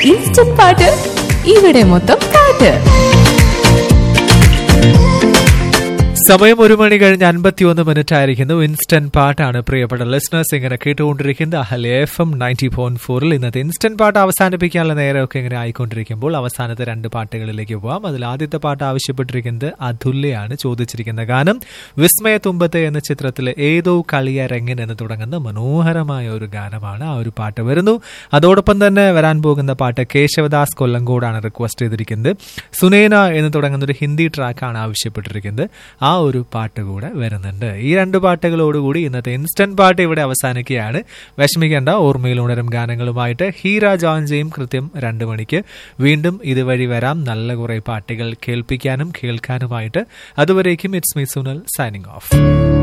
instant പാട്ട് ഇവിടെ മൊത്തം പാട്ട് സമയം ഒരു മണി കഴിഞ്ഞ് അൻപത്തിയൊന്ന് മിനിറ്റ് ആയിരിക്കുന്നു ഇൻസ്റ്റന്റ് പാട്ടാണ് പ്രിയപ്പെട്ട ലിസ്ണേഴ്സ് ഇങ്ങനെ കേട്ടുകൊണ്ടിരിക്കുന്നത് അഹലെ എഫ് എം നയൻറ്റി പോയിന്റ് ഫോറിൽ ഇന്നത്തെ ഇൻസ്റ്റന്റ് പാട്ട് അവസാനിപ്പിക്കാനുള്ള നേരമൊക്കെ ഇങ്ങനെ ആയിക്കൊണ്ടിരിക്കുമ്പോൾ അവസാനത്തെ രണ്ട് പാട്ടുകളിലേക്ക് പോവാം അതിൽ ആദ്യത്തെ പാട്ട് ആവശ്യപ്പെട്ടിരിക്കുന്നത് അതുല്യയാണ് ചോദിച്ചിരിക്കുന്ന ഗാനം വിസ്മയ തുമ്പത്തെ എന്ന ചിത്രത്തിലെ ഏതോ കളിയരങ്ങൻ എന്ന് തുടങ്ങുന്ന മനോഹരമായ ഒരു ഗാനമാണ് ആ ഒരു പാട്ട് വരുന്നു അതോടൊപ്പം തന്നെ വരാൻ പോകുന്ന പാട്ട് കേശവദാസ് കൊല്ലങ്കോടാണ് റിക്വസ്റ്റ് ചെയ്തിരിക്കുന്നത് സുനേന എന്ന് തുടങ്ങുന്ന ഒരു ഹിന്ദി ട്രാക്കാണ് ആവശ്യപ്പെട്ടിരിക്കുന്നത് ആ ഒരു പാട്ട് കൂടെ വരുന്നുണ്ട് ഈ രണ്ട് പാട്ടുകളോടുകൂടി ഇന്നത്തെ ഇൻസ്റ്റന്റ് പാട്ട് ഇവിടെ അവസാനിക്കുകയാണ് വിഷമിക്കേണ്ട ഓർമ്മയിൽ ഉണരും ഗാനങ്ങളുമായിട്ട് ഹീര ജോൺജയും കൃത്യം രണ്ട് മണിക്ക് വീണ്ടും ഇതുവഴി വരാം നല്ല കുറെ പാട്ടുകൾ കേൾപ്പിക്കാനും കേൾക്കാനുമായിട്ട് അതുവരേക്കും it's me Sunal signing of